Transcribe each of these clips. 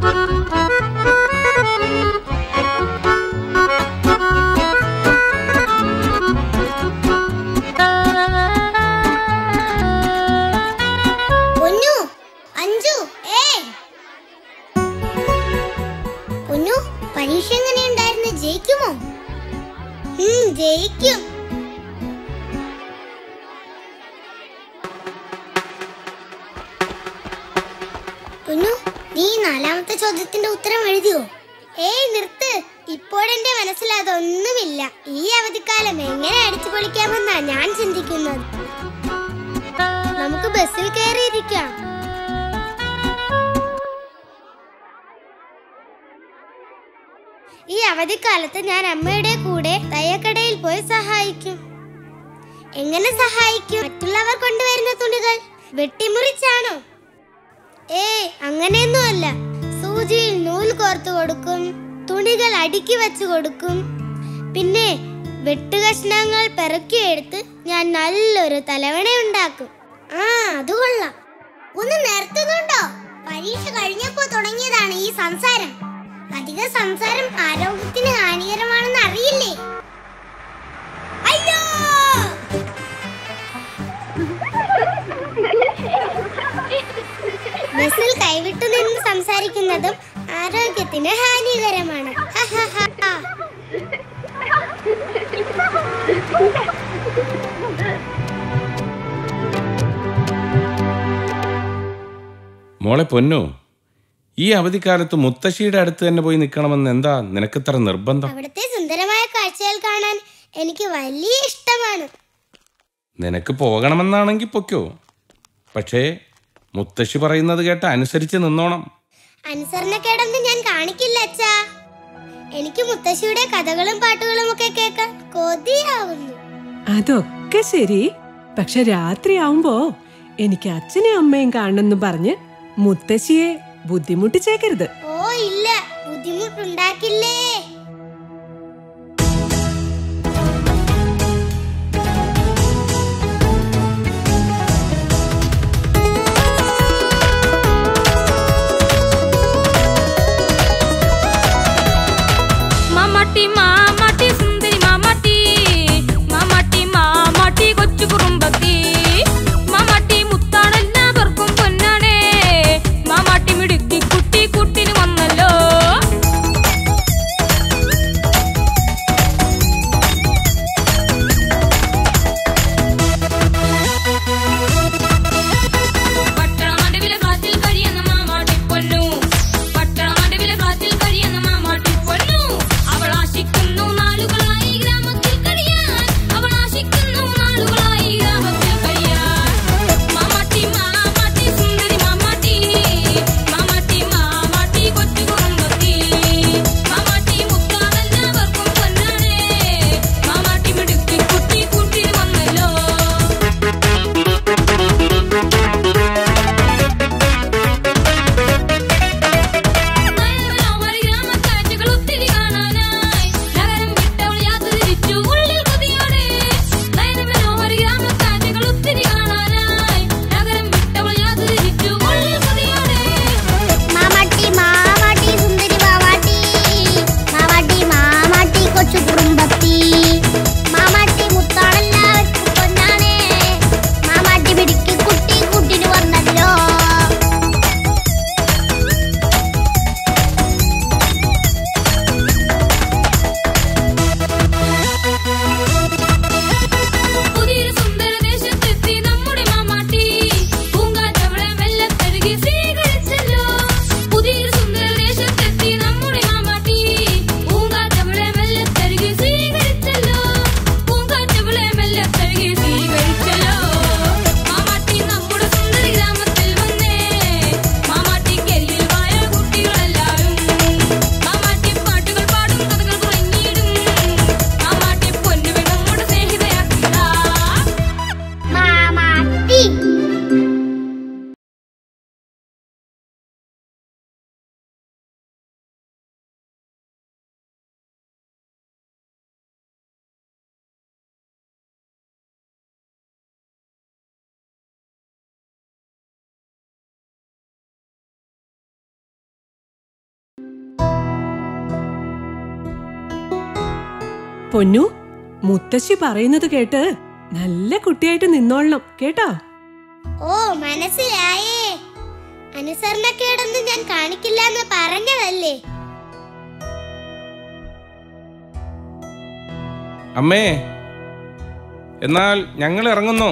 പൊന്നു അഞ്ചു ഏ പൊന്നു പരീക്ഷ എങ്ങനെയുണ്ടായിരുന്നു ജയിക്കുമോ ഉം, ജയിക്കും പൊന്നു നീ നാലാമത്തെ ചോദ്യത്തിന്റെ ഉത്തരം എഴുതിയോ ഏയ് നിർത്ത് ഇപ്പോഴെന്റെ മനസ്സിൽ അതൊന്നുമില്ല ഈ അവധിക്കാലം എങ്ങനെ അടിച്ചു പൊളിക്കാമെന്നാ ഞാൻ ചിന്തിക്കുന്നത് നമുക്ക് ബസ്സിൽ കയറിയിരിക്കാം ഈ അവധിക്കാലത്ത് ഞാൻ അമ്മയുടെ കൂടെ തയ്യക്കടയിൽ പോയി സഹായിക്കും എങ്ങനെ സഹായിക്കും മറ്റുള്ളവർ കൊണ്ടുവരുന്ന തുണികൾ വെട്ടിമുറിച്ചാണോ ഏ അങ്ങനെയൊന്നുമല്ല സൂചിയിൽ നൂൽ കോർത്തു കൊടുക്കും തുണികൾ അടുക്കി വെച്ച് കൊടുക്കും പിന്നെ വെട്ടുകഷ്ണങ്ങൾ പെറുക്കിയെടുത്ത് ഞാൻ നല്ലൊരു തലവണ ഉണ്ടാക്കും ആ അത് കൊള്ളാം ഒന്ന് നിർത്തുന്നുണ്ടോ പരീക്ഷ കഴിഞ്ഞപ്പോ തുടങ്ങിയതാണ് ഈ സംസാരം അധിക സംസാരം ആരോഗ്യത്തിന് ഹാനികരമാണെന്ന് അറിയില്ലേ അയ്യോ ബസ്സിൽ കൈവിട്ടു നിന്ന് സംസാരിക്കുന്നതും ആരോഗ്യത്തിന് ഹാനികരമാണ് ഹ, ഹ, ഹ, ഹ. മോളെ പൊന്നു ഈ അവധിക്കാലത്ത് മുത്തശ്ശിയുടെ അടുത്ത് തന്നെ പോയി നിൽക്കണമെന്ന് എന്താ നിനക്കിത്ര നിർബന്ധം അവിടുത്തെ സുന്ദരമായ കാഴ്ചകൾ കാണാൻ എനിക്ക് വലിയ ഇഷ്ടമാണ് നിനക്ക് പോകണമെന്നാണെങ്കിൽ പൊയ്ക്കോ പക്ഷേ മുത്തശ്ശി പറയുന്നത് കേട്ട് അനുസരിച്ച് നിന്നോണം അനുസരണക്കേടൊന്നും ഞാൻ കാണിക്കില്ല അച്ഛാ എനിക്ക് മുത്തശ്ശിയുടെ കഥകളും പാട്ടുകളും ഒക്കെ കേൾക്കാൻ കൊതിയാവുന്നു അതൊക്കെ ശരി പക്ഷെ രാത്രിയാവുമ്പോ എനിക്ക് അച്ഛനെയും അമ്മയും കാണണമെന്ന് പറഞ്ഞ് മുത്തശ്ശിയെ ബുദ്ധിമുട്ടിച്ചേക്കരുത് ഓ ഇല്ല ബുദ്ധിമുട്ടുണ്ടാക്കില്ലേ മാമാട്ടി മാമാട്ടി സുന്ദരി മാമാട്ടി മാമാട്ടി മാമാട്ടി കൊച്ചു കുറുമ്പത്തി മാമാട്ടി മുത്താണെല്ലാവർക്കും പൊന്നാണേ മാമാട്ടി മിടുക്കി കുട്ടി കുട്ടിന് വന്നല്ലോ പൊന്നു മുത്തശ്ശി പറയുന്നത് കേട്ട് നല്ല കുട്ടിയായിട്ട് നിന്നോളണം കേട്ടോ ഓ മനസ്സിലായേ അനുസരണക്കേടൊന്നും ഞാൻ കാണിക്കില്ല എന്ന് പറഞ്ഞതല്ലേ അമ്മേ എന്നാൽ ഞങ്ങൾ ഇറങ്ങുന്നു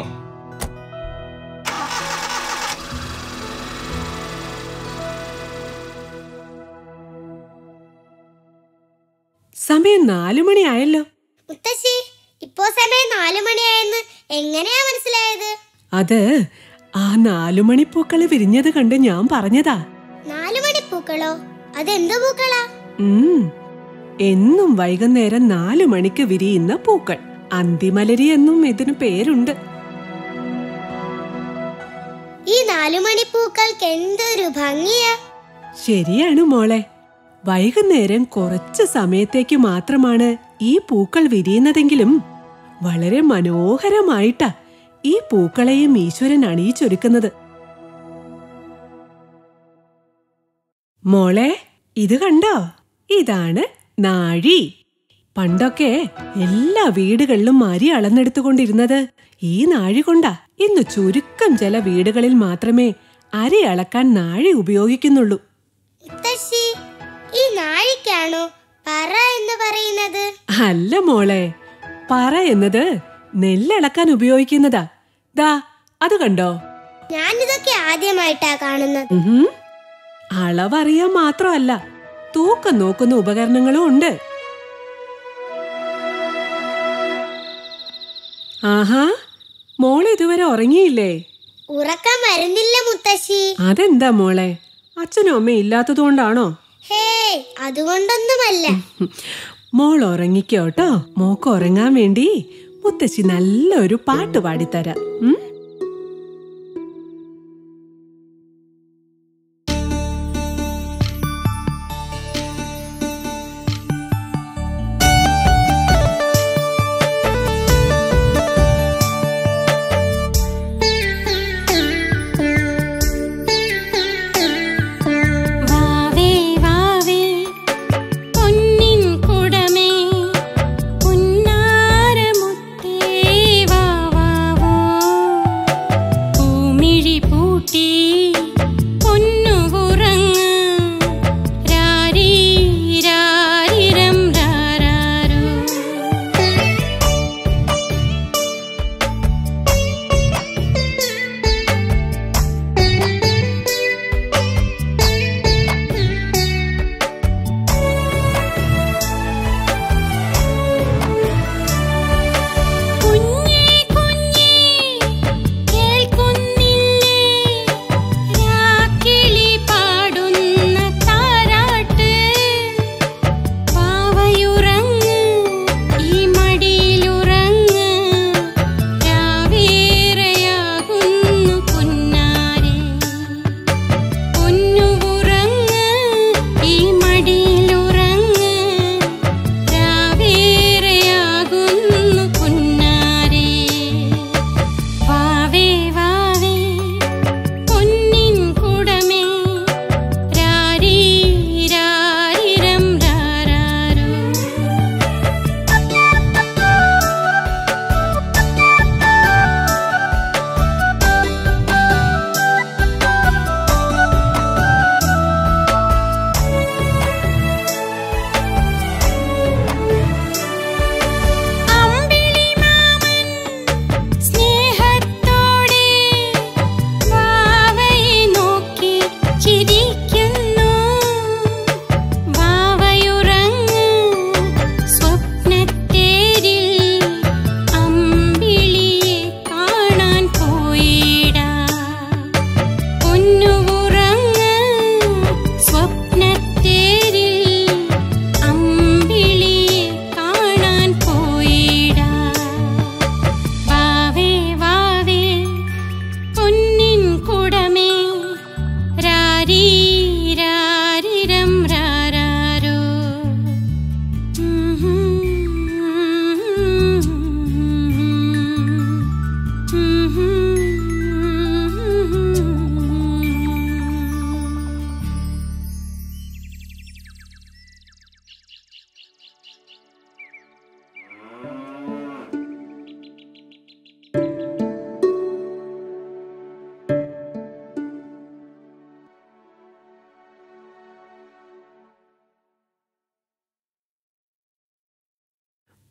സമയം നാലു മണിയായല്ലോ മുത്തശ്ശി ഇപ്പോ സമയം നാലു മണിയായെന്ന് എങ്ങനെയാ മനസ്സിലായത് അത് ആ നാലു മണി പൂക്കള് വിരിഞ്ഞത് കണ്ട് ഞാൻ പറഞ്ഞതാ നാലു മണി പൂക്കളോ അതെന്ത് പൂക്കളാ ഉം എന്നും വൈകുന്നേരം നാലു മണിക്ക് വിരിയുന്ന പൂക്കൾ അന്തിമലരി എന്നും ഇതിന് പേരുണ്ട് ഈ നാലു മണി പൂക്കൾക്ക് എന്തൊരു ഭംഗിയാ ശരിയാണ് മോളെ വൈകുന്നേരം കുറച്ച് സമയത്തേക്ക് മാത്രമാണ് ഈ പൂക്കൾ വിരിയുന്നതെങ്കിലും വളരെ മനോഹരമായിട്ടാ ഈ പൂക്കളെയും ഈശ്വരൻ അണിയിച്ചൊരുക്കുന്നത് മോളെ ഇത് കണ്ടോ ഇതാണ് നാഴി പണ്ടൊക്കെ എല്ലാ വീടുകളിലും അരി അളന്നെടുത്തുകൊണ്ടിരുന്നത് ഈ നാഴി കൊണ്ടാ ഇന്ന് ചുരുക്കം ചില വീടുകളിൽ മാത്രമേ അരി അളക്കാൻ നാഴി ഉപയോഗിക്കുന്നുള്ളൂ മുത്തശ്ശി ഈ നാഴിക്കാണോ പറ എന്ന് പറയുന്നത് അല്ല മോളെ പറ എന്നത് നെല്ലളക്കാൻ ഉപയോഗിക്കുന്നതാ ദാ അത് കണ്ടോ ഞാനിതൊക്കെ ആദ്യമായിട്ടാ കാണുന്നത് ഉഹും. അളവറിയാൻ മാത്രമല്ല തൂക്കം നോക്കുന്ന ഉപകരണങ്ങളും ഉണ്ട് ആഹാ മോളെ ഇതുവരെ ഉറങ്ങിയില്ലേ ഉറക്കം വരുന്നില്ല മുത്തശ്ശി അതെന്താ മോളെ അച്ഛനും അമ്മയും ഇല്ലാത്തതുകൊണ്ടാണോ ഹേ അതുകൊണ്ടൊന്നുമല്ല മോൾ ഉറങ്ങിക്കോട്ടോ മോക്ക് ഉറങ്ങാൻ വേണ്ടി മുത്തശ്ശി നല്ലൊരു പാട്ട് പാടിത്തരാം ഉം? വാവേ വാവേ പൊന്നിൻ കുടമേ പുന്നാരമുത്തേ വാവാവോ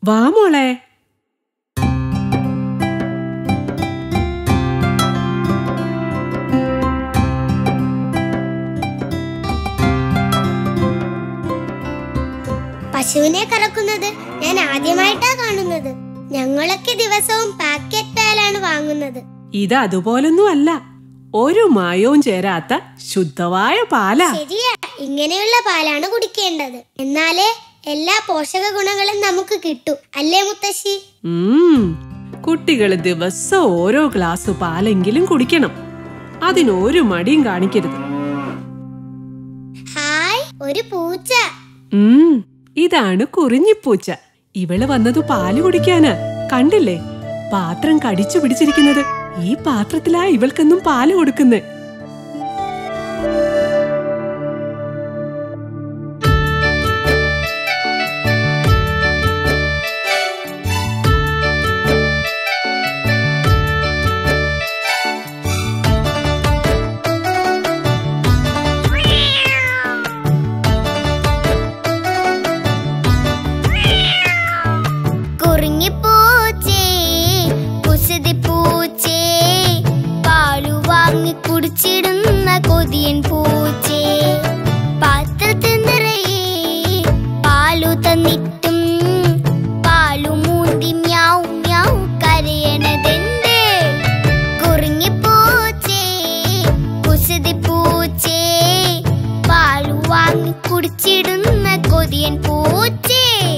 വാ മോളെ പശുവിനെ കറക്കുന്നത് ഞാൻ ആദ്യമായിട്ടാ കാണുന്നത് ഞങ്ങളൊക്കെ ദിവസവും പാക്കറ്റ് പാലാണ് വാങ്ങുന്നത് ഇത് അതുപോലൊന്നും അല്ല ഒരു മായവും ചേരാത്ത ശുദ്ധമായ പാലാ ശരിയാ ഇങ്ങനെയുള്ള പാലാണ് കുടിക്കേണ്ടത് എന്നാലേ എല്ലാ പോഷക ഗുണങ്ങളും നമുക്ക് കിട്ടൂ അല്ലേ മുത്തശ്ശി ഉം കുട്ടികൾ ദിവസം ഓരോ ഗ്ലാസ് പാലെങ്കിലും കുടിക്കണം അതിനൊരു മടിയും കാണിക്കരുത് ഹായ് ഒരു പൂച്ച ഉം ഇതാണ് കുറിഞ്ഞിപ്പൂച്ച ഇവള് വന്നത് പാല് കുടിക്കാനാ കണ്ടില്ലേ പാത്രം കടിച്ചു പിടിച്ചിരിക്കുന്നത് ഈ പാത്രത്തിലാ ഇവൾക്കെന്നും പാല് കൊടുക്കുന്നേ കുറിഞ്ഞിപ്പൂച്ചേ കുസൃതി പൂച്ചേ പാലു വാങ്ങി കുടിച്ചിടുന്ന കൊതിയൻ പൂച്ചേ പാത്രത്തിൽ നിറയെ പാലു തന്നിട്ടും പാലു മൂന്തി മ്യാവ് മ്യാവ് കരയണതെന്തേ കുറിഞ്ഞിപ്പൂച്ചേ കുസൃതി പൂച്ചേ പാലു വാങ്ങി കുടിച്ചിടുന്ന കൊതിയൻ പൂച്ചേ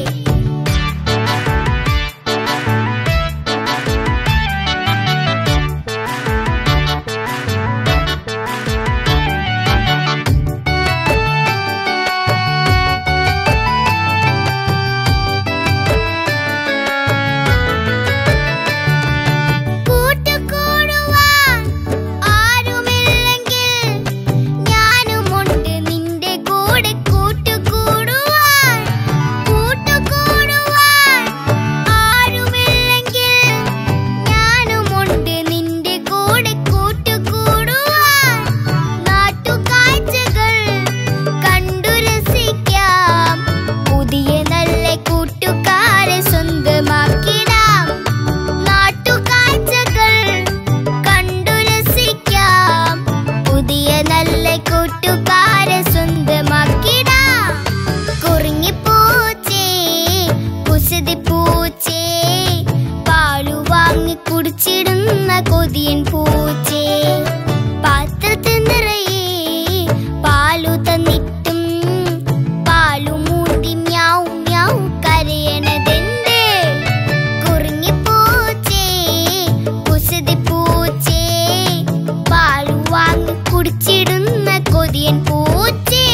കൂട്ടുകൂടുവാൻ ആരുമില്ലെങ്കിൽ ഞാനുമുണ്ട് നിന്റെ കൂടെ കൂട്ടുകൂടുവാൻ കൂട്ടുകൂടുവാൻ ആരുമില്ലെങ്കിൽ ഞാനുമുണ്ട് നിന്റെ കൂടെ കൂട്ടുകൂടുവാൻ നാട്ടുകാഴ്ചകൾ കണ്ടു രസിക്കാം പുതിയ നല്ല കൂട്ടുകാരെ സ്വന്തമാക്കിടാം നാട്ടുകാഴ്ചകൾ കണ്ടു രസിക്കാം പുതിയ നല്ല കൂട്ടുകാരെ സ്വന്തമാക്കിടാം കുറിഞ്ഞിപ്പൂച്ചേ കുസൃതി പൂച്ചേ പാലു വാങ്ങി കുടിച്ചിടുന്ന കൊതിയൻ പൂച്ചേ പാത്രത്തിൽ നിറയെ പാലു തന്നിട്ടും പാലു മൂന്തി മ്യാവ് മ്യാവ് കരയണതെന്തേ കുറിഞ്ഞിപ്പൂച്ചേ കുസൃതി പൂച്ചേ പാലു വാങ്ങി കുടിച്ചിടുന്ന കൊതിയൻ പൂച്ചേ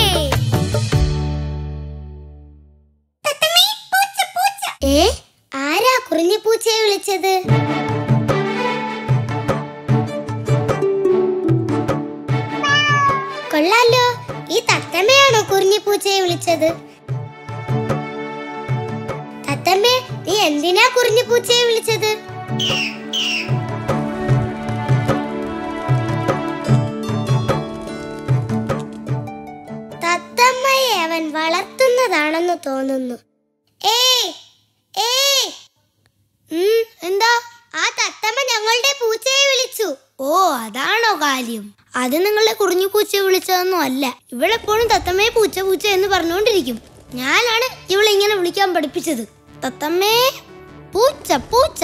ഏ ആരാ കുറിഞ്ഞിപ്പൂച്ചയെ വിളിച്ചത് കൊള്ളാലോ ഈ തത്തമ്മയാണോ കുറിഞ്ഞിപ്പൂച്ചയെ വിളിച്ചത് തത്തമ്മേ നീ എന്തിനാ കുറിഞ്ഞിപ്പൂച്ചയെ വിളിച്ചത് തത്തമ്മയെ അവൻ വളർത്തുന്നതാണെന്ന് തോന്നുന്നു ഏയ് ഏയ് ഉം, എന്താ ആ തത്തമ്മ ഞങ്ങളുടെ പൂച്ചയെ വിളിച്ചു ഓ അതാണോ കാര്യം അത് നിങ്ങളെ കുറിഞ്ഞു പൂച്ചയെ വിളിച്ചതൊന്നും അല്ല ഇവളെപ്പോഴും തത്തമ്മയെ പൂച്ച പൂച്ച എന്ന് പറഞ്ഞുകൊണ്ടിരിക്കും ഞാനാണ് ഇവളെ ഇങ്ങനെ വിളിക്കാൻ പഠിപ്പിച്ചത് തത്തമ്മേ പൂച്ച പൂച്ച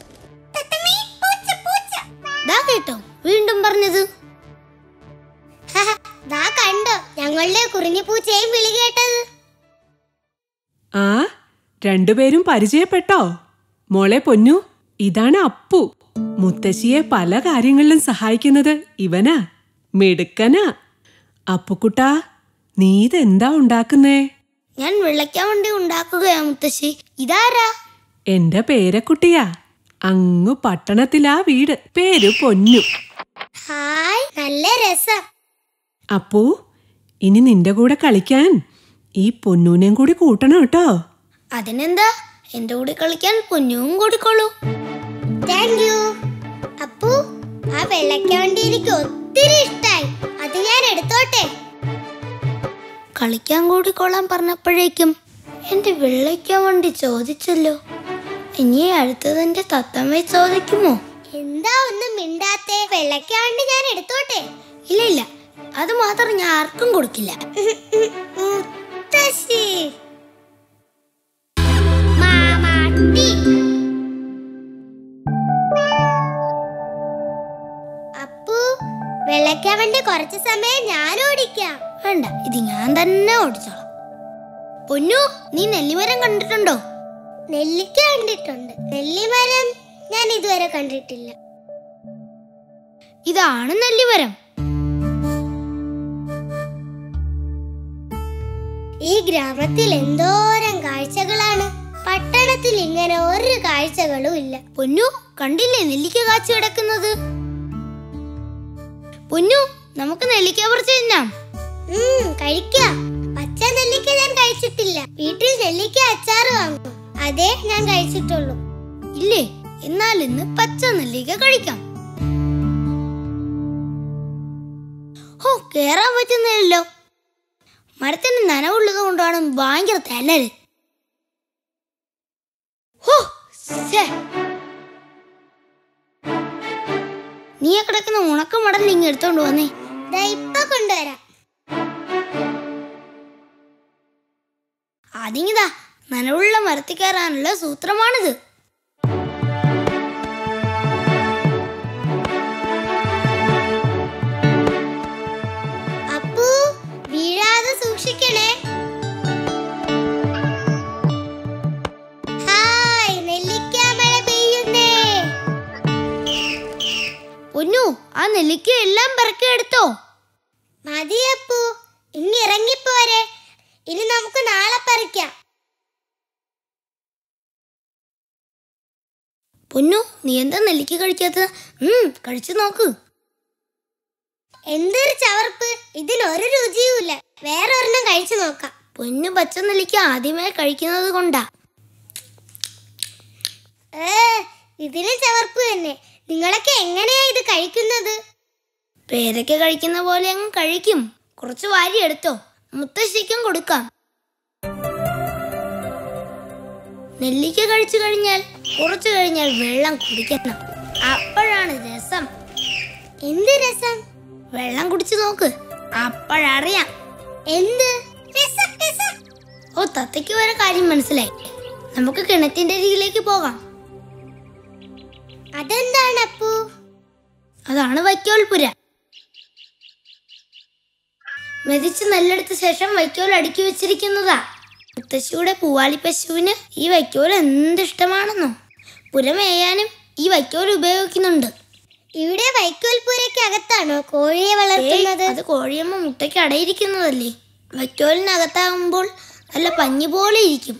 ദാ കേട്ടോ വീണ്ടും പറഞ്ഞത് ദാ കണ്ടോ ഞങ്ങളുടെ കുറിഞ്ഞു പൂച്ചയും വിളി കേട്ടത് ആ രണ്ടുപേരും പരിചയപ്പെട്ടോ മോളെ പൊന്നു ഇതാണ് അപ്പു മുത്തശ്ശിയെ പല കാര്യങ്ങളിലും സഹായിക്കുന്നത് ഇവനാ മിടുക്കനാ അപ്പുക്കുട്ടാ നീ ഇതെന്താ ഉണ്ടാക്കുന്നേ ഞാൻ വിളയ്ക്കാൻ വേണ്ടി ഉണ്ടാക്കുകയാ മുത്തശ്ശി ഇതാരാ എന്റെ പേരക്കുട്ടിയാ അങ്ങു പട്ടണത്തിലാ വീട് പേര് പൊന്നു ഹായ് നല്ല രസം അപ്പു ഇനി നിന്റെ കൂടെ കളിക്കാൻ ഈ പൊന്നൂനെയും കൂടി കൂട്ടണം കേട്ടോ അതിനെന്താ എന്റെ കൂടെ കളിക്കാൻ പൊന്നും കൂടിക്കോളൂ താങ്ക് യു അപ്പു ആ വെള്ളക്കവണ്ടി എനിക്ക് ഒത്തിരി ഇഷ്ടായി അത് ഞാൻ എടുത്തോട്ടെ കളിക്കാൻ കൂടിക്കോളാൻ പറഞ്ഞപ്പോഴേക്കും എന്റെ വെള്ളയ്ക്കാൻ വേണ്ടി ചോദിച്ചല്ലോ ഇനി അടുത്തതെന്റെ തത്തമ്മയെ ചോദിക്കുമോ എന്താ ഒന്നും മിണ്ടാത്തെ വെള്ളയ്ക്കാൻ വേണ്ടി ഞാൻ എടുത്തോട്ടെ ഇല്ല ഇല്ല അത് മാത്രം ഞാൻ ആർക്കും കൊടുക്കില്ല മുത്തശ്ശി മാമാട്ടി അപ്പു വെള്ളയ്ക്കാൻ വേണ്ടി കുറച്ച് സമയം ഞാൻ ഓടിക്കാം വേണ്ട ഇത് ഞാൻ തന്നെ ഓടിച്ചോളാം പൊന്നു നീ നെല്ലിമരം കണ്ടിട്ടുണ്ടോ നെല്ലിക്ക കണ്ടിട്ടുണ്ട് നെല്ലിമരം ഞാൻ ഇതുവരെ കണ്ടിട്ടില്ല ഇതാണ് നെല്ലിമരം ഈ ഗ്രാമത്തിൽ എന്തോരം കാഴ്ചകളാണ് പട്ടണത്തിൽ ഇങ്ങനെ ഒരു കാഴ്ചകളും ഇല്ല പൊന്നു കണ്ടില്ലേ നെല്ലിക്ക കാച്ചു കിടക്കുന്നത് പൊന്നു നമുക്ക് നെല്ലിക്ക പറിച്ച് തിന്നാം കഴിക്കാം പച്ച നെല്ലിക്ക ഞാൻ കഴിച്ചിട്ടില്ല വീട്ടിൽ നെല്ലിക്ക അച്ചാറ് വാങ്ങും അതേ ഞാൻ കഴിച്ചിട്ടുള്ളൂ ഇല്ലേ എന്നാൽ ഇന്ന് പച്ച നെല്ലിക്ക കഴിക്കാം ഓ കേറാൻ പറ്റുന്നില്ലല്ലോ മരത്തിന് നനവുള്ളത് കൊണ്ടാണ് ഭയങ്കര തെന്നല് ഹോ, ശ്ശേ. നീ ആ കിടക്കുന്ന ഉണക്ക മടൽ ഇങ്ങ് എടുത്തോണ്ട് വന്നേ ഇപ്പൊ കൊണ്ടുവരാം അതിങ്ങിതാ നനവുള്ള മരത്തിൽ കയറാനുള്ള സൂത്രമാണിത് അപ്പു വീഴാതെ സൂക്ഷിക്കണേ ഹായ് നെല്ലിക്ക മഴ പെയ്യുന്നേ പൊന്നു ആ നെല്ലിക്ക എല്ലാം പെറക്കി എടുത്തോ മതി അപ്പു ഇനി ഇറങ്ങിപ്പോരെ ഇനി നമുക്ക് നാളെ പറിക്കാം പൊന്നു നീ എന്താ നെല്ലിക്ക കഴിക്കാത്ത ഉം കഴിച്ചു നോക്ക് എന്തൊരു ചവർപ്പ് ഇതിനൊരു രുചിയുമില്ല വേറെ ഒരെണ്ണം കഴിച്ചു നോക്കാം പൊന്നു പച്ച നെല്ലിക്ക ആദ്യമേ കഴിക്കുന്നത് കൊണ്ടാ ഏ ഇതിന് ചവർപ്പ് തന്നെ നിങ്ങളൊക്കെ എങ്ങനെയാ ഇത് കഴിക്കുന്നത് പേരൊക്കെ കഴിക്കുന്ന പോലെ അങ്ങ് കഴിക്കും കുറച്ച് വാരി എടുത്തോ മുത്തശ്ശിക്കും കൊടുക്കാം നെല്ലിക്ക കഴിച്ചു കഴിഞ്ഞാൽ കുറച്ചു കഴിഞ്ഞാൽ വെള്ളം കുടിക്കണം അപ്പോഴാണ് രസം എന്ത് രസം വെള്ളം കുടിച്ചു നോക്ക് അപ്പോഴറിയാം എന്ത് രസം രസം ഓ തത്തയ്ക്ക് വരെ കാര്യം മനസ്സിലായി നമുക്ക് കിണറ്റിന്റെ അരികിലേക്ക് പോകാം അതെന്താണ് അപ്പു അതാണ് വൈക്കോൽപുര മെതിച്ച് നെല്ലെടുത്ത ശേഷം വൈക്കോൽ അടുക്കി വെച്ചിരിക്കുന്നതാ മുത്തശ്ശിയുടെ പൂവാലി പശുവിന് ഈ വൈക്കോൽ എന്ത് ഇഷ്ടമാണെന്നോ പുര മേയാനും ഈ വൈക്കോൽ ഉപയോഗിക്കുന്നുണ്ട് ഇവിടെ വൈക്കോൽ പുരയ്ക്കകത്താണോ കോഴിയെ വളർത്തുന്നത് അത് കോഴിയമ്മ മുട്ടയ്ക്ക് അടയിരിക്കുന്നതല്ലേ വൈക്കോലിനകത്താകുമ്പോൾ നല്ല പഞ്ഞി പോലെ ഇരിക്കും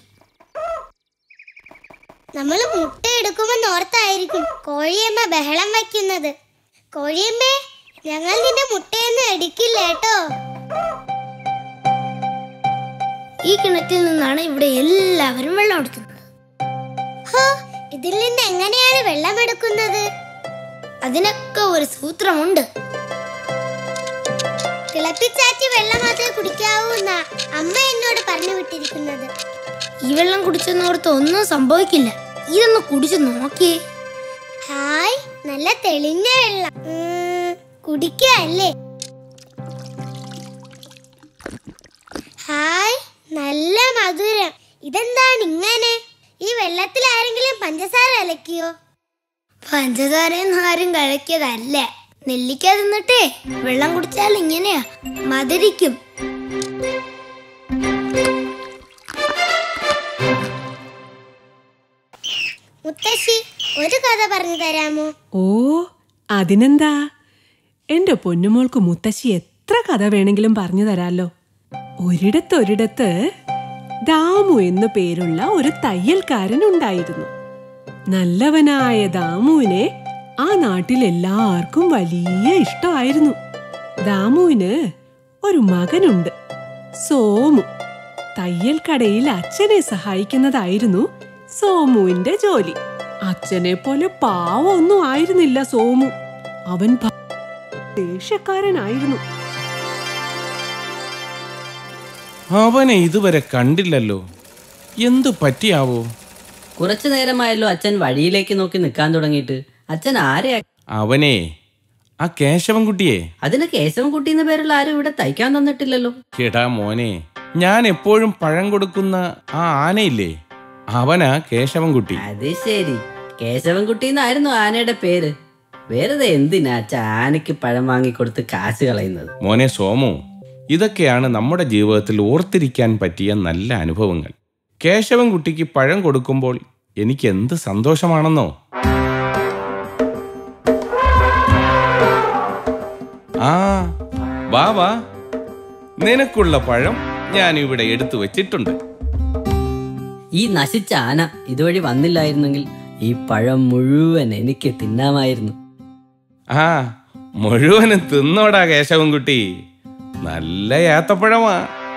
നമ്മൾ മുട്ട എടുക്കുമെന്ന് ഓർത്തായിരിക്കും കോഴിയമ്മ ബഹളം വയ്ക്കുന്നത് കോഴിയമ്മേ ഞങ്ങൾ നിന്റെ മുട്ടയൊന്നും എടുക്കില്ല കേട്ടോ ഈ കിണറ്റിൽ നിന്നാണ് ഇവിടെ എല്ലാവരും വെള്ളം എടുക്കുന്നത് ഇതിൽ നിന്ന് എങ്ങനെയാണ് വെള്ളം എടുക്കുന്നത് അതിനൊക്കെ ഒരു സൂത്രമുണ്ട് തിളപ്പിച്ചാറ്റി വെള്ളം മാത്രമേ കുടിക്കാവൂ എന്നാ അമ്മ എന്നോട് പറഞ്ഞു വിട്ടിരിക്കുന്നത് ഈ വെള്ളം കുടിച്ചെന്നോർത്ത് ഒന്നും സംഭവിക്കില്ല ഇതൊന്ന് കുടിച്ചു നോക്കിയേ ഹായ് നല്ല തെളിഞ്ഞ വെള്ളം കുടിക്കല്ലേ ഹായ് നല്ല മധുരം ഇതെന്താണ് ഇങ്ങനെ ഈ വെള്ളത്തിൽ ആരെങ്കിലും പഞ്ചസാര കലക്കിയോ പഞ്ചസാരയൊന്നും ആരും കലക്കിയതല്ല നെല്ലിക്ക തിന്നിട്ടേ വെള്ളം കുടിച്ചാൽ ഇങ്ങനെയാ മധുരിക്കും മുത്തശ്ശി ഒരു കഥ പറഞ്ഞു തരാമോ ഓ അതിനെന്താ എന്റെ പൊന്നുമോൾക്ക് മുത്തശ്ശി എത്ര കഥ വേണമെങ്കിലും പറഞ്ഞു തരാലോ ഒരിടത്തൊരിടത്ത് ദാമു എന്നു പേരുള്ള ഒരു തയ്യൽക്കാരൻ ഉണ്ടായിരുന്നു നല്ലവനായ ദാമുവിനെ ആ നാട്ടിൽ എല്ലാവർക്കും വലിയ ഇഷ്ടമായിരുന്നു ദാമുവിന് ഒരു മകനുണ്ട് സോമു തയ്യൽക്കടയിൽ അച്ഛനെ സഹായിക്കുന്നതായിരുന്നു സോമുവിന്റെ ജോലി അച്ഛനെ പോലെ പാവമൊന്നും ആയിരുന്നില്ല സോമു അവൻ ഭ- ദേഷ്യക്കാരനായിരുന്നു അവനെ ഇതുവരെ കണ്ടില്ലല്ലോ എന്തു പറ്റിയാവോ കുറച്ചു നേരമായല്ലോ അച്ഛൻ വഴിയിലേക്ക് നോക്കി നിൽക്കാൻ തുടങ്ങിയിട്ട് അച്ഛൻ ആരെയാ അവനെ ആ കേശവൻകുട്ടിയെ അതിന് കേശവൻകുട്ടി എന്ന പേരുള്ള ആരും ഇവിടെ തയ്ക്കാൻ തന്നിട്ടില്ലല്ലോ എടാ മോനെ ഞാൻ എപ്പോഴും പഴം കൊടുക്കുന്ന ആ ആനയില്ലേ അവനാ കേശവൻകുട്ടി അത് ശരി കേശവൻകുട്ടി എന്നായിരുന്നു ആനയുടെ പേര് വെറുതെ എന്തിനാ അച്ഛ ആനയ്ക്ക് പഴം വാങ്ങിക്കൊടുത്ത് കാശ് കളയുന്നത് മോനെ സോമു ഇതൊക്കെയാണ് നമ്മുടെ ജീവിതത്തിൽ ഓർത്തിരിക്കാൻ പറ്റിയ നല്ല അനുഭവങ്ങൾ കേശവൻകുട്ടിക്ക് പഴം കൊടുക്കുമ്പോൾ എനിക്ക് എന്ത് സന്തോഷമാണെന്നോ ആ വാ വാ നിനക്കുള്ള പഴം ഞാൻ ഇവിടെ എടുത്തു വെച്ചിട്ടുണ്ട് ഈ നശിച്ച ആന ഇതുവഴി വന്നില്ലായിരുന്നെങ്കിൽ ഈ പഴം മുഴുവൻ എനിക്ക് തിന്നാമായിരുന്നു ആ മുഴുവനും തിന്നോടാ കേശവൻകുട്ടി നല്ല ഏത്തപ്പഴമാ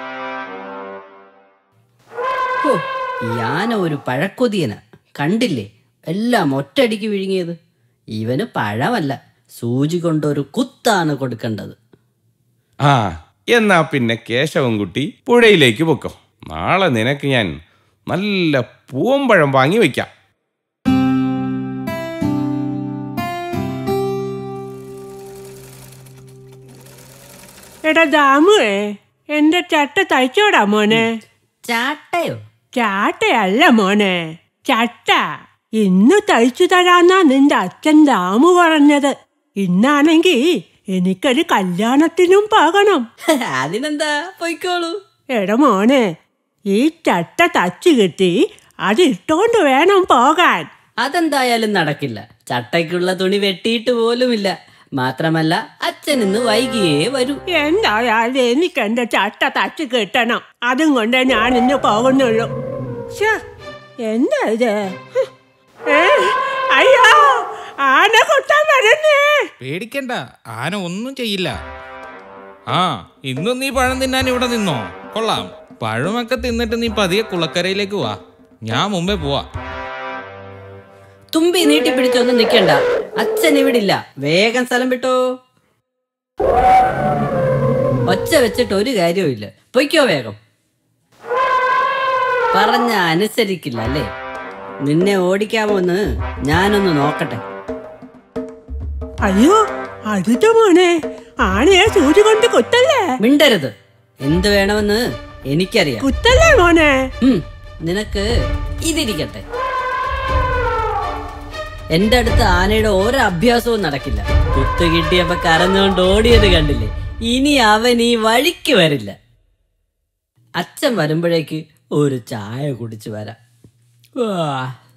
ഹോ, ഈ ആന ഒരു പഴക്കൊതിയന കണ്ടില്ലേ എല്ലാം ഒറ്റയടിക്ക് വിഴുങ്ങിയത് ഇവന് പഴമല്ല സൂചി കൊണ്ടൊരു കുത്താണ് കൊടുക്കേണ്ടത് ആ എന്നാ പിന്നെ കേശവൻകുട്ടി പുഴയിലേക്ക് പൊക്കോ നാളെ നിനക്ക് ഞാൻ നല്ല പൂവമ്പഴം വാങ്ങി വയ്ക്കാം എടാ ദാമുവേ എന്റെ ചട്ട തയ്ച്ചോടാ മോനെ ചാട്ടയോ ചാട്ടയല്ല മോനെ ചട്ട ഇന്ന് തയ്ച്ചു തരാന്നാ നിന്റെ അച്ഛൻ ദാമു പറഞ്ഞത് ഇന്നാണെങ്കി എനിക്കൊരു കല്യാണത്തിനും പോകണം അതിനെന്താ പൊയ്ക്കോളൂ എടാ മോനെ ഈ ചട്ട തച്ചു കിട്ടി അത് ഇട്ടോണ്ട് വേണം പോകാൻ അതെന്തായാലും നടക്കില്ല ചട്ടയ്ക്കുള്ള തുണി വെട്ടിയിട്ട് പോലുമില്ല മാത്രമല്ല അച്ഛൻ ഇന്ന് വൈകിയേ വരൂ എന്തായാലും എനിക്ക് എന്റെ ചട്ട തച്ച് കിട്ടണം അതും കൊണ്ട് ഞാൻ ഇന്ന് പോകുന്നുള്ളൂ ശ്ശെ, എന്താ ഇത് ഹ്. ഏ, അയ്യോ ആന കുത്താൻ വരുന്നേ പേടിക്കണ്ട ആന ഒന്നും ചെയ്യില്ല ആ ഇന്നും നീ പഴം തിന്നാൻ ഇവിടെ നിന്നോ കൊള്ളാം പഴമൊക്കെ തിന്നിട്ട് നീ പതിയെ കുളക്കരയിലേക്ക് വാ ഞാൻ മുമ്പേ പോവാ തുമ്പി നീട്ടി പിടിച്ചൊന്നും നിൽക്കണ്ട അച്ഛൻ ഇവിടെ ഇല്ല വേഗം സ്ഥലം വിട്ടോ ഒച്ച വെച്ചിട്ട് ഒരു കാര്യവും ഇല്ല പൊയ്ക്കോ വേഗം പറഞ്ഞ അനുസരിക്കില്ല അല്ലേ നിന്നെ ഓടിക്കാമോന്ന് ഞാനൊന്ന് നോക്കട്ടെ അയ്യോ അടുത്ത മോനെ ആനയെ സൂചി കൊണ്ട് കുത്തല്ലേ മിണ്ടരുത് എന്ത് വേണമെന്ന് എനിക്കറിയാം കുത്തല്ലേ മോനെ ഉം, നിനക്ക് ഇതിരിക്കട്ടെ എന്റെ അടുത്ത് ആനയുടെ ഓരോ അഭ്യാസവും നടക്കില്ല കുത്തു കിട്ടിയപ്പോ കരഞ്ഞുകൊണ്ട് ഓടിയത് കണ്ടില്ലേ ഇനി അവൻ ഈ വഴിക്ക് വരില്ല അച്ഛൻ വരുമ്പോഴേക്ക് ഒരു ചായ കുടിച്ചു വരാം വാ.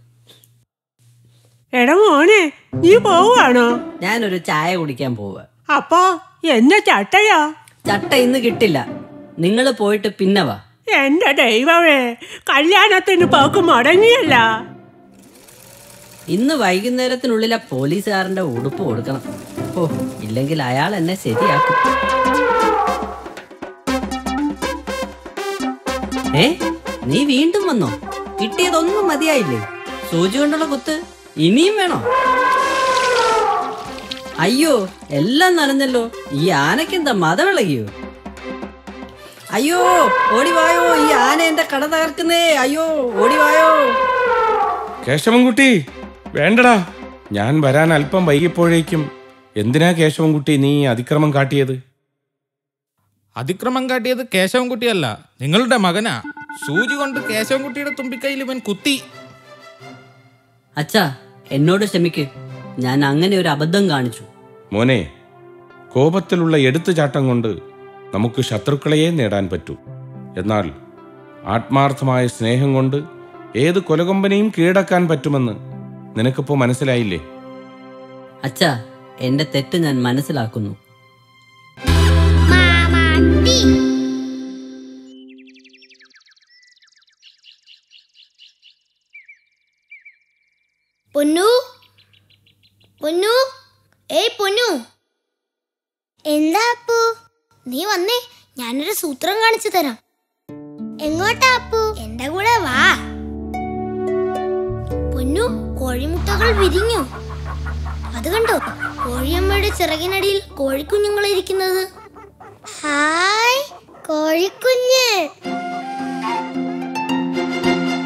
എടാ മോനെ നീ പോവാണോ ഞാനൊരു ചായ കുടിക്കാൻ പോവുക അപ്പോ എന്റെ ചട്ടയോ ചട്ട ഇന്ന് കിട്ടില്ല നിങ്ങൾ പോയിട്ട് പിന്നെ വാ എന്റെ ദൈവമേ കല്യാണത്തിന് പോക്ക് മുടങ്ങിയല്ല ഇന്ന് വൈകുന്നേരത്തിനുള്ളിൽ ആ പോലീസുകാരന്റെ ഉടുപ്പ് കൊടുക്കണം ഓ ഇല്ലെങ്കിൽ അയാൾ എന്നെ ശരിയാക്കും ഏ നീ വീണ്ടും വന്നോ കിട്ടിയതൊന്നും മതിയായില്ലേ സൂചി കൊണ്ടുള്ള കുത്ത് ഇനിയും വേണോ അയ്യോ എല്ലാം നനഞ്ഞല്ലോ ഈ ആനയ്ക്കെന്താ മതവിളകിയോ അയ്യോ ഓടിവായോ ഈ ആന എന്റെ കട തകർക്കുന്നേ അയ്യോ ഓടിവായോ കേശവൻകുട്ടി വേണ്ടടാ ഞാൻ വരാൻ അല്പം വൈകിപ്പോഴേക്കും എന്തിനാ കേശവൻകുട്ടി നീ അതിക്രമം കാട്ടിയത് അതിക്രമം കാട്ടിയത് കേശവൻകുട്ടിയല്ല നിങ്ങളുടെ മകനാ സൂചി കൊണ്ട് കേശവൻകുട്ടിയുടെ തുമ്പിക്കൈയിൽ ഇവൻ കുത്തി അച്ഛാ എന്നോട് ക്ഷമിക്ക് ഞാൻ അങ്ങനെ ഒരു അബദ്ധം കാണിച്ചു മോനെ കോപത്തിലുള്ള എടുത്തുചാട്ടം കൊണ്ട് നമുക്ക് ശത്രുക്കളെയേ നേടാൻ പറ്റൂ എന്നാൽ ആത്മാർത്ഥമായ സ്നേഹം കൊണ്ട് ഏത് കൊലകൊമ്പനെയും കീഴടക്കാൻ പറ്റുമെന്ന് നിനക്കിപ്പോ മനസ്സിലായില്ലേ അച്ഛാ എന്റെ തെറ്റ് ഞാൻ മനസ്സിലാക്കുന്നു മാമാട്ടി പൊന്നു പൊന്നു ഏയ് പൊന്നു എന്താ അപ്പു നീ വന്നേ ഞാനൊരു സൂത്രം കാണിച്ചു തരാം എങ്ങോട്ടാ അപ്പു എന്റെ കൂടെ വാ പൊന്നു കോഴിമുട്ടകൾ വിരിഞ്ഞു അത് കണ്ടോ കോഴിയമ്മയുടെ ചിറകിനടിയിൽ കോഴിക്കുഞ്ഞുങ്ങൾ ഇരിക്കുന്നത് ഹായ് കോഴിക്കുഞ്ഞ്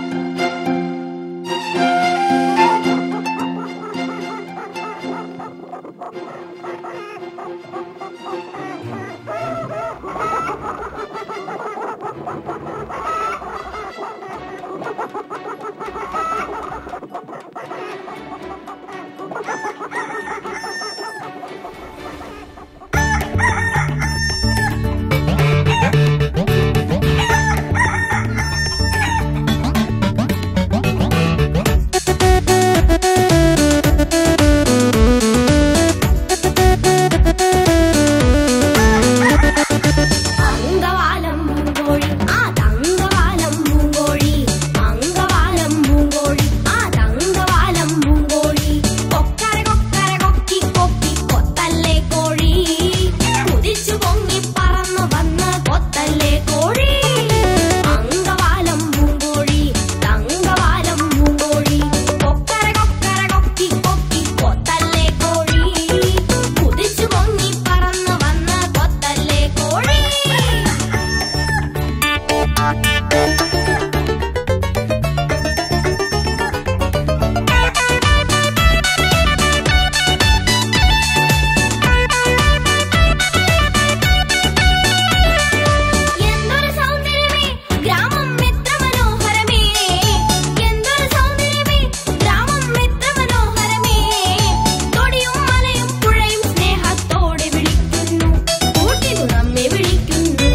എന്തൊരു സൗന്ദര്യമേ ഗ്രാമം എത്ര മനോഹരമേ എന്തൊരു സൗന്ദര്യമേ ഗ്രാമം എത്ര മനോഹരമേ തൊടിയും മലയും പുഴയും സ്നേഹത്തോടെ വിളിക്കുന്നു കൂട്ടിനു നമ്മെ വിളിക്കുന്നു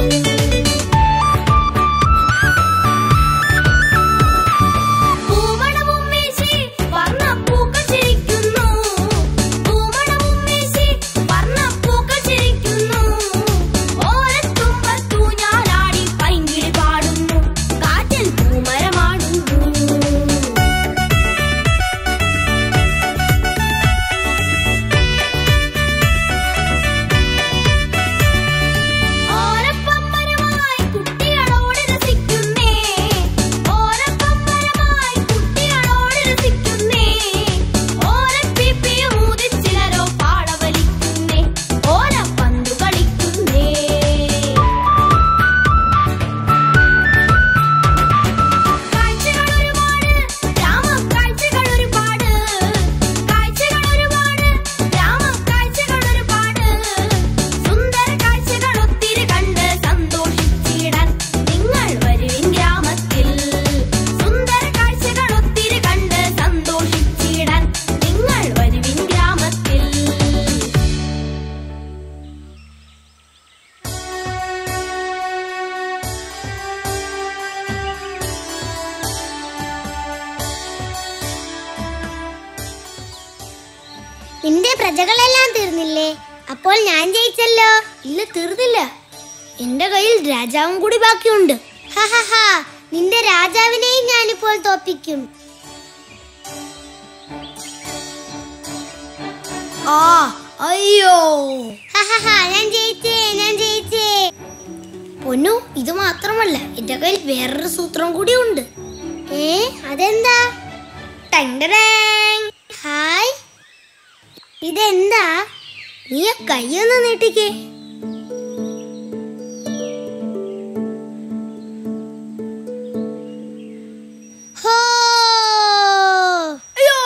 പൂമണവും വീശി വർണ്ണപ്പൂക്കൾ ചിരിക്കുന്നു പൂമണവും വീശി വർണ്ണപ്പൂക്കൾ ചിരിക്കുന്നു ഓരത്തുമ്പത്തു ഞാനാടി പൈങ്കിളി പാടുന്നു കാറ്റിൽ പൂമരമാടുന്നു ഓരപ്പമ്പരമായി കുട്ടികളോട് രസിക്കുന്നേ ഓരപ്പമ്പരമായി കുട്ടികളോട് രസിക്കുന്നേ ഓരപ്പിപ്പിയും ഊതിച്ചിലരോ പാള വലിക്കുന്നേ ഓരപ്പന്തു കളിക്കുന്നേ കാഴ്ചകൾ ഒരുപാട് ഗ്രാമം കാഴ്ചകൾ ഒരുപാട് കാഴ്ചകൾ ഒരുപാട് ഗ്രാമം കാഴ്ചകൾ ഒരുപാട് സുന്ദര കാഴ്ചകൾ ഒത്തിരി കണ്ട് സന്തോഷിച്ചിടാൻ നിങ്ങൾ വരുവിൻ ഗ്രാമത്തിൽ സുന്ദര കാഴ്ചകൾ ഒത്തിരി കണ്ട് സന്തോഷിച്ചിടാൻ നിങ്ങൾ വരുവിൻ ഗ്രാമത്തിൽ നിന്റെ പ്രജകളെല്ലാം തീർന്നില്ലേ അപ്പോൾ ഞാൻ ജയിച്ചല്ലോ ഇല്ല തീർന്നില്ല എന്റെ കയ്യിൽ രാജാവും കൂടി ബാക്കിയുണ്ട് ഹഹഹ നിന്റെ രാജാവിനെയും ഞാനിപ്പോൾ തോപ്പിക്കും ആ അയ്യോ ഹഹഹ ഞാൻ ജയിച്ചേ ഞാൻ ജയിച്ചേ പൊന്നു ഇത് മാത്രമല്ല എന്റെ കയ്യിൽ വേറൊരു സൂത്രം കൂടി ഉണ്ട് ഏ അതെന്താ ടങ് ഹായ് ഇതെന്താ നീ ആ കൈയൊന്ന് നീട്ടിക്കേ ഹോ അയ്യോ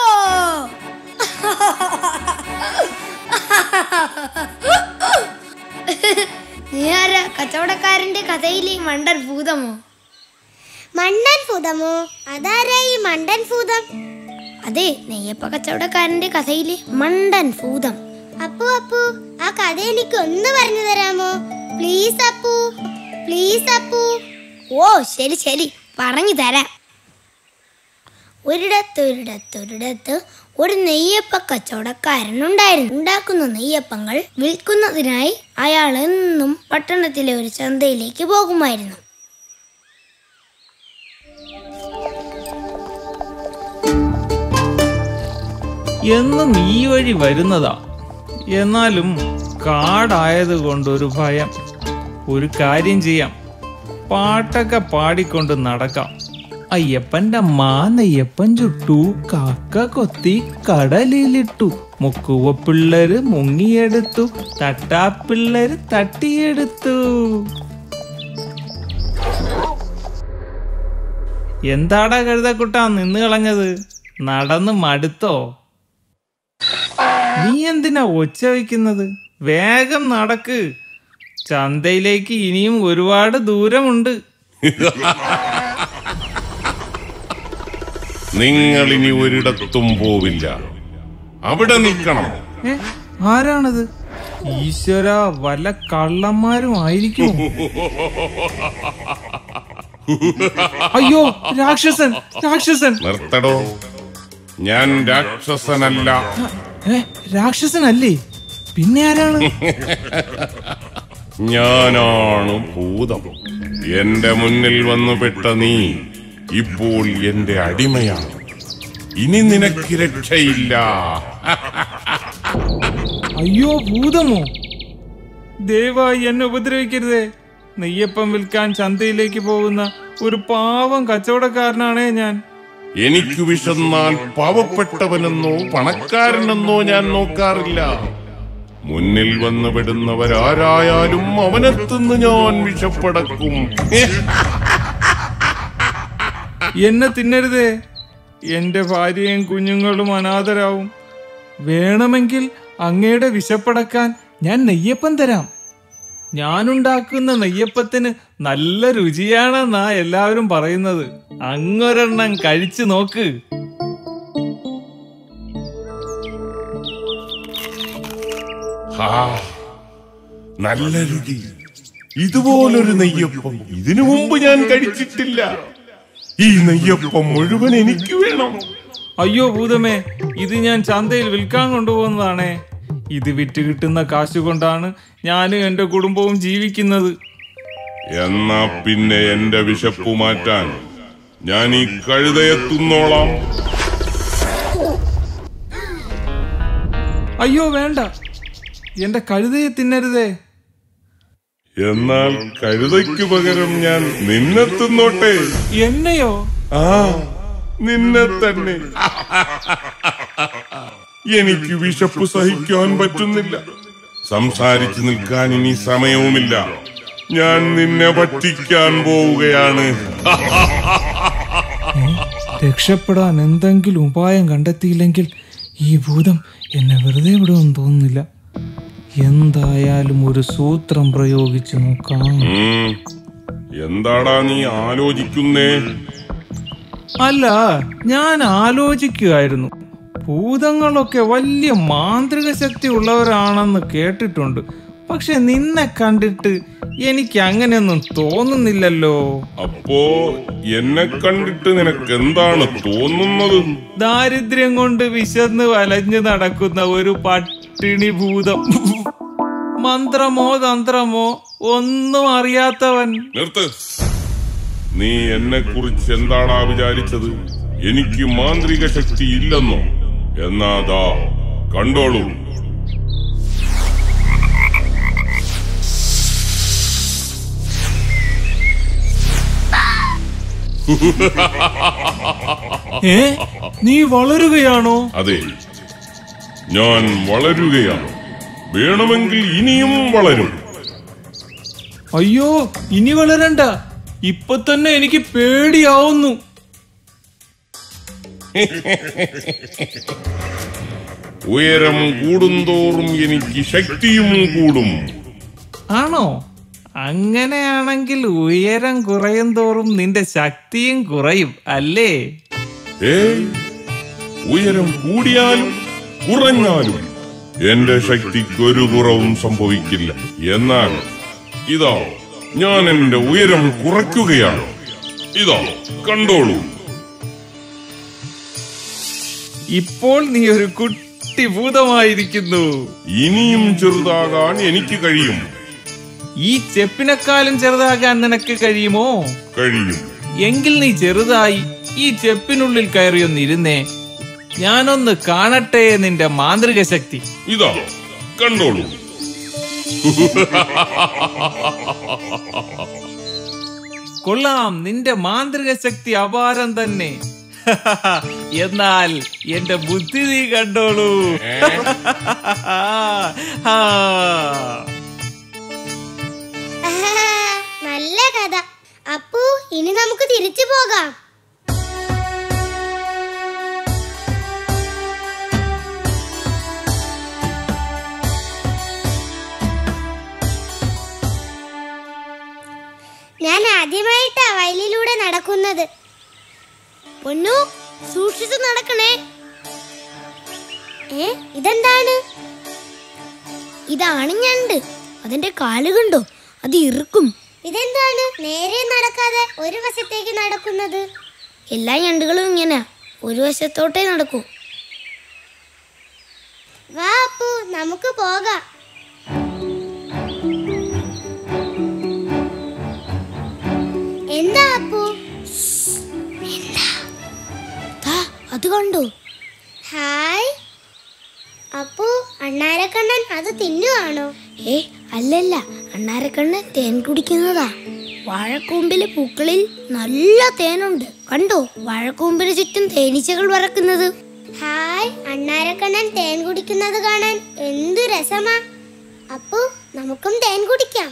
നീ ആരാ കച്ചവടക്കാരന്റെ കഥയിലെ മണ്ടൻ ഭൂതമോ മണ്ടൻ ഭൂതമോ അതാരാ ഈ മണ്ടൻ ഭൂതം അതെ നെയ്യപ്പ കച്ചവടക്കാരന്റെ കഥയിലെ മണ്ടൻ ഭൂതം അപ്പു അപ്പു ആ കഥ എനിക്ക് ഒന്ന് പറഞ്ഞു തരാമോ പ്ലീസ് അപ്പു പ്ലീസ് അപ്പു ഓ ശരി ശരി പറഞ്ഞു തരാം ഒരിടത്ത് ഒരിടത്ത് ഒരിടത്ത് ഒരു നെയ്യപ്പ കച്ചവടക്കാരനുണ്ടായിരുന്നു ഉണ്ടാക്കുന്ന നെയ്യപ്പങ്ങൾ വിൽക്കുന്നതിനായി അയാൾ എന്നും പട്ടണത്തിലെ ഒരു ചന്തയിലേക്ക് പോകുമായിരുന്നു എന്നും ഈ വഴി വരുന്നതാ എന്നാലും കാടായത് കൊണ്ടൊരു ഭയം ഒരു കാര്യം ചെയ്യാം പാട്ടൊക്കെ പാടിക്കൊണ്ട് നടക്കാം അയ്യപ്പന്റെ മാനയ്യപ്പൻ ചുട്ടു കാക്ക കൊത്തി കടലിലിട്ടു മുക്കുവ പിള്ളേര് മുങ്ങിയെടുത്തു തട്ടാപ്പിള്ളേര് തട്ടിയെടുത്തു എന്താടാ കഴുതക്കുട്ടാ നിന്ന് കളഞ്ഞത് നടന്ന് മടുത്തോ നീ എന്തിനാ ഒച്ച വയ്ക്കുന്നത് വേഗം നടക്ക് ചന്തയിലേക്ക് ഇനിയും ഒരുപാട് ദൂരമുണ്ട് നിങ്ങൾ ഇനി ഒരിടത്തും പോവില്ല അവിടെ നിൽക്കണം ഏ ആരാണത് ഈശ്വര വല്ല കള്ളന്മാരും ആയിരിക്കും അയ്യോ രാക്ഷസൻ രാക്ഷസൻ നിർത്തടോ ഞാൻ രാക്ഷസനല്ല ഏ രാക്ഷസനല്ലേ പിന്നെ ആരാണ് ഞാനാണ് ഭൂതം എന്റെ മുന്നിൽ വന്നു പെട്ട നീ ഇപ്പോൾ എന്റെ അടിമയാണ് ഇനി നിനക്ക് രക്ഷയില്ല അയ്യോ ഭൂതമോ ദയവായി എന്നെ ഉപദ്രവിക്കരുതേ നെയ്യപ്പം വിൽക്കാൻ ചന്തയിലേക്ക് പോകുന്ന ഒരു പാവം കച്ചവടക്കാരനാണേ ഞാൻ എനിക്ക് വിശന്നാൽ പാവപ്പെട്ടവനെന്നോ പണക്കാരനെന്നോ ഞാൻ നോക്കാറില്ല മുന്നിൽ വന്നു പെടുന്നവരാരായാലും അവനെത്തുന്നു ഞാൻ വിഷപ്പടക്കും എന്നെ തിന്നരുതേ എന്റെ ഭാര്യയും കുഞ്ഞുങ്ങളും അനാഥരാവും വേണമെങ്കിൽ അങ്ങയുടെ വിശപ്പടക്കാൻ ഞാൻ നെയ്യപ്പം തരാം ഞാനുണ്ടാക്കുന്ന നെയ്യപ്പത്തിന് നല്ല രുചിയാണെന്നാ എല്ലാവരും പറയുന്നത് അങ്ങൊരെണ്ണം കഴിച്ചു നോക്ക് ഹാ, നല്ല രുചി ഇതുപോലൊരു നെയ്യപ്പം ഇതിനു മുമ്പ് ഞാൻ കഴിച്ചിട്ടില്ല ഈ നെയ്യപ്പം മുഴുവൻ എനിക്ക് വേണം അയ്യോ ഭൂതമേ ഇത് ഞാൻ ചന്തയിൽ വിൽക്കാൻ കൊണ്ടുപോകുന്നതാണേ ഇത് വിറ്റ് കിട്ടുന്ന കാശ് കൊണ്ടാണ് ഞാനും എൻ്റെ കുടുംബവും ജീവിക്കുന്നത് എന്നാ പിന്നെ എന്റെ വിശപ്പ് മാറ്റാൻ ഞാൻ ഈ കഴുതയെ തിന്നോളാം അയ്യോ വേണ്ട എൻ്റെ കഴുതയെ തിന്നരുതേ എന്നാൽ കഴുതയ്ക്ക് പകരം ഞാൻ നിന്നെ തിന്നോട്ടെ എന്നെയോ ആ നിന്നെ തന്നെ എനിക്ക് വിശപ്പ് സഹിക്കാൻ പറ്റുന്നില്ല സംസാരിച്ചു നിൽക്കാൻ ഇനി സമയവുമില്ല ഞാൻ നിന്നെ പറ്റിക്കാൻ പോവുകയാണ് രക്ഷപ്പെടാൻ എന്തെങ്കിലും ഉപായം കണ്ടെത്തിയില്ലെങ്കിൽ ഈ ഭൂതം എന്നെ വെറുതെ വിടുമെന്ന് തോന്നുന്നില്ല എന്തായാലും ഒരു സൂത്രം പ്രയോഗിച്ചു നോക്കാം ഉം. എന്താടാ നീ ആലോചിക്കുന്നേ അല്ല ഞാൻ ആലോചിക്കുകയായിരുന്നു ഭൂതങ്ങളൊക്കെ വലിയ മാന്ത്രിക ശക്തി ഉള്ളവരാണെന്ന് കേട്ടിട്ടുണ്ട് പക്ഷെ നിന്നെ കണ്ടിട്ട് എനിക്ക് അങ്ങനെയൊന്നും തോന്നുന്നില്ലല്ലോ അപ്പോ എന്നെ കണ്ടിട്ട് നിനക്ക് എന്താണ് തോന്നുന്നത് ദാരിദ്ര്യം കൊണ്ട് വിശന്ന് വലഞ്ഞു നടക്കുന്ന ഒരു പട്ടിണി ഭൂതം മന്ത്രമോ തന്ത്രമോ ഒന്നും അറിയാത്തവൻ നിർത്ത് നീ എന്നെ കുറിച്ച് എന്താടാ വിചാരിച്ചത് എനിക്ക് മാന്ത്രിക ശക്തി ഇല്ലെന്നോ എന്നാതാ കണ്ടോളൂ ഏ നീ വളരുകയാണോ അതെ ഞാൻ വളരുകയാണ് വേണമെങ്കിൽ ഇനിയും വളരും അയ്യോ ഇനി വളരണ്ട ഇപ്പൊ തന്നെ എനിക്ക് പേടിയാവുന്നു ഉയരം കൂടുന്തോറും എനിക്ക് ശക്തിയും കൂടും ആണോ അങ്ങനെയാണെങ്കിൽ ഉയരം കുറയും തോറും നിന്റെ ശക്തിയും കുറയും അല്ലേ ഏയ് ഉയരം കൂടിയാലും കുറഞ്ഞാലും എന്റെ ശക്തിക്ക് ഒരു കുറവും സംഭവിക്കില്ല എന്നാൽ ഇതാ ഞാൻ എന്റെ ഉയരം കുറയ്ക്കുകയാണ് ഇതാ കണ്ടോളൂ ഇപ്പോൾ നീ ഒരു കുട്ടി ഭൂതമായിരിക്കുന്നു ഇനിയും ചെറുതാകാൻ എനിക്ക് കഴിയും ഈ ചെപ്പിനെക്കാളും ചെറുതാകാൻ നിനക്ക് കഴിയുമോ കഴിയും എങ്കിൽ നീ ചെറുതായി ഈ ചെപ്പിനുള്ളിൽ കയറിയൊന്നിരുന്നേ ഞാനൊന്ന് കാണട്ടെ നിന്റെ മാന്ത്രിക ശക്തി ഇതാ കണ്ടോളൂ കൊള്ളാം നിന്റെ മാന്ത്രിക ശക്തി അപാരം തന്നെ എന്നാൽ എന്റെ ബുദ്ധി നീ കണ്ടോളൂ ആ. നല്ല കഥ അപ്പു ഇനി നമുക്ക് തിരിച്ചു പോകാം ഞാൻ ആദ്യമായിട്ടാ വയലിലൂടെ നടക്കുന്നത് പൊന്നു സൂക്ഷിച്ചു നടക്കണേ ഏ ഇതെന്താണ് ഇതാണ് ഞണ്ട് അതിന്റെ കാല് കണ്ടോ അത് ഇറുക്കും ഇതെന്താണ് നേരെ നടക്കാതെ ഒരു വശത്തേക്ക് നടക്കുന്നത് എല്ലാ ഞണ്ടുകളും ഇങ്ങനെ ഒരു വശത്തോട്ടേ നടക്കൂ വാ അപ്പു നമുക്ക് പോകാം എന്താ അപ്പു എന്താ ദാ, അത് കണ്ടു ഹായ് അപ്പു അണ്ണാരക്കണ്ണൻ അത് തിന്നുവാണോ ഏ അല്ലല്ല അണ്ണാരക്കണ്ണൻ തേൻ കുടിക്കുന്നതാ വാഴക്കൂമ്പിലെ പൂക്കളിൽ നല്ല തേനുണ്ട് കണ്ടോ വാഴക്കൂമ്പിന് ചുറ്റും തേനീച്ചകൾ പറക്കുന്നത് ഹായ് അണ്ണാരക്കണ്ണൻ തേൻ കുടിക്കുന്നത് കാണാൻ എന്തു രസമാ അപ്പു നമുക്കും തേൻ കുടിക്കാം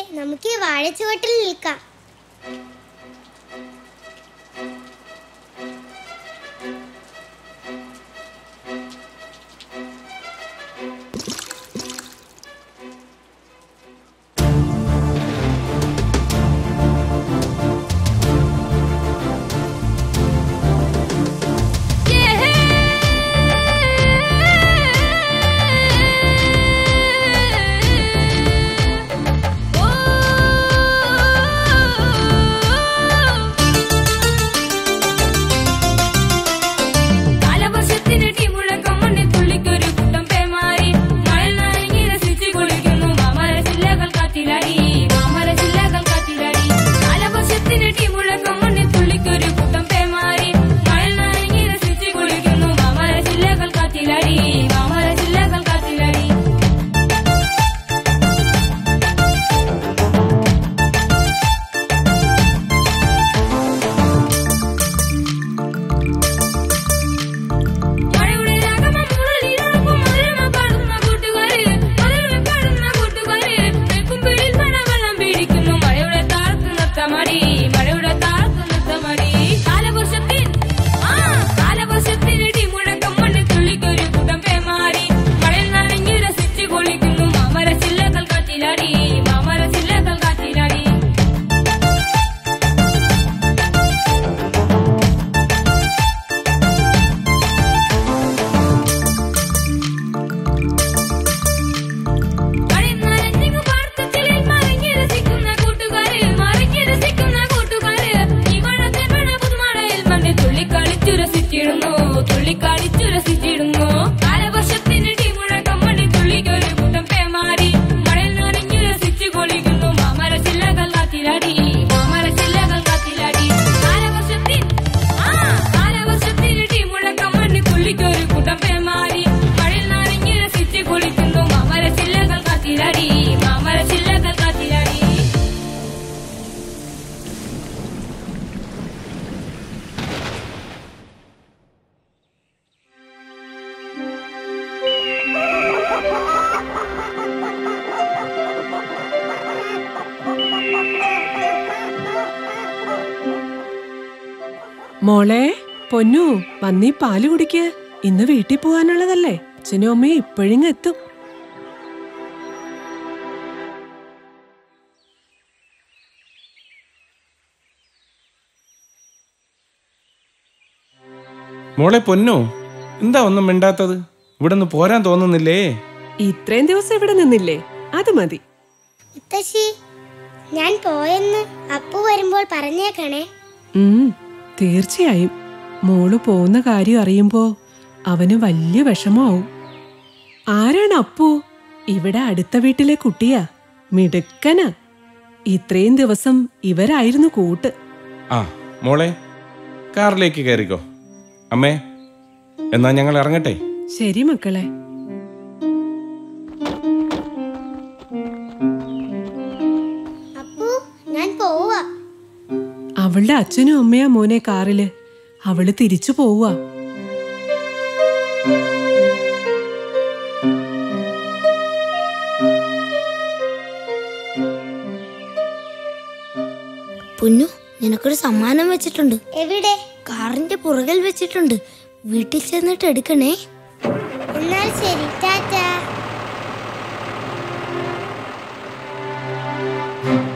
നമുക്ക് ഈ വാഴച്ചുവട്ടിൽ നിൽക്കാം കാലവർഷത്തിനിടി മുഴക്കം മണ്ണിൽ തുള്ളിക്കൊരു കൂട്ടം പേമാരി മഴ നനഞ്ഞി രസിച്ചു കുളിക്കുന്നു മാമരശില്ലകൾ കാറ്റിലാടി മാമരശില്ലകൾ കാറ്റിലാടി കാലവർഷത്തിനിടി മുഴക്കം മണ്ണിൽ തുള്ളിക്കൊരു കൂട്ടം പേമാരി മഴ നനഞ്ഞി രസിച്ചു കുളിക്കുന്നു മാമരശില്ലകൾ കാറ്റിലാടി മാമരശില്ലകൾ കാറ്റിലാടി മഴയുടെ രാഗമം മുരളിയിലൊഴുകും മധുരമ പാടുന്ന കൂട്ടുകാരെ, മധുരമ പാടുന്ന കൂട്ടുകാരെ, നെൽക്കുമ്പിളിൽ മഴവെള്ളം പിടിക്കുന്നു മഴയുടെ താളത്ത് നൃത്തമാടി, മഴയുടെ താളത്ത് നൃത്തമാടി. കാലവർഷത്തിൻ, ആ, കാലവർഷത്തിനിടി മുഴക്കം മണ്ണിൽ തുള്ളിക്കൊരു കൂട്ടം പേമാരി. മഴയിൽ നനഞ്ഞു രസിച്ചു കുളിക്കുന്നു മാമരച്ചില്ലകൾ കാറ്റിലാടി, മാമരച്ചില്ലകൾ കാറ്റിലാടി മഴനനഞ്ഞു പാർക്കത്തിലിൽ മറിഞ്ഞു രസിക്കുന്ന കൂട്ടുകാരെ, മറിഞ്ഞു രസിക്കുന്ന കൂട്ടുകാരെ, ഈ മഴത്തെ മഴ പുതുമഴയിൽ മണ്ണിൽ തുള്ളിക്കളിച്ചു രസിച്ചിടുന്നു, തുള്ളിക്കളിച്ചു രസിച്ചിടുന്നു. കാലവർഷത്തിനിടി മുഴക്കം മണ്ണിൽ തുള്ളിക്കൊരു കൂട്ടം പേമാരി. മഴയിൽ നനഞ്ഞു രസിച്ചു കുളിക്കുന്നു മാമരച്ചില്ലകൾ കാറ്റിലാടി, മാമരച്ചില്ലകൾ കാറ്റിലാടി. കാലവർഷത്തിൻ, ആ, കാലവർഷത്തിനിടി മുഴക്കം മണ്ണിൽ തുള്ളിക്കൊരു കൂട്ടം പേമാരി. മഴയിൽ നനഞ്ഞു രസിച്ചു കുളിക്കുന്നു മാമരച്ചില്ലകൾ കാറ്റിലാടി, മാമരച്ചില്ലകൾ കാറ്റിലാടി. മോളെ പൊന്നു വന്നീ പാല് കുടിക്ക് ഇന്ന് വീട്ടിൽ പോകാനുള്ളതല്ലേ അച്ഛനും അമ്മയും ഇപ്പോഴിങ്ങ് എത്തും മോളെ പൊന്നോ എന്താ ഒന്നും മിണ്ടാത്തത് ഇവിടെ നിന്ന് പോരാൻ തോന്നുന്നില്ലേ ഇത്രയും ദിവസം ഇവിടെ നിന്നില്ലേ അത് മതി മുത്തശ്ശി ഞാൻ പോയെന്ന് അപ്പു വരുമ്പോൾ പറഞ്ഞേക്കണേ ഉം തീർച്ചയായും മോള് പോകുന്ന കാര്യം അറിയുമ്പോ അവന് വലിയ വിഷമാവും ആരാണ് അപ്പു ഇവിടെ അടുത്ത വീട്ടിലെ കുട്ടിയാ മിടുക്കനാ ഇത്രയും ദിവസം ഇവരായിരുന്നു കൂട്ട് ആ മോളെ കാറിലേക്ക് കയറിക്കോ അമ്മേ എന്നാ ഞങ്ങൾ ഇറങ്ങട്ടെ ശരി മക്കളെ അപ്പു ഞാൻ പോവാ അവളുടെ അച്ഛനും അമ്മയാ മോനെ കാറില് അവള് തിരിച്ചു പോവുക പൊന്നു നിനക്കൊരു സമ്മാനം വെച്ചിട്ടുണ്ട് എവിടെ കാറിന്റെ പുറകിൽ വെച്ചിട്ടുണ്ട് വീട്ടിൽ ചെന്നിട്ട് എടുക്കണേ എന്നാൽ ശരി ടാറ്റാ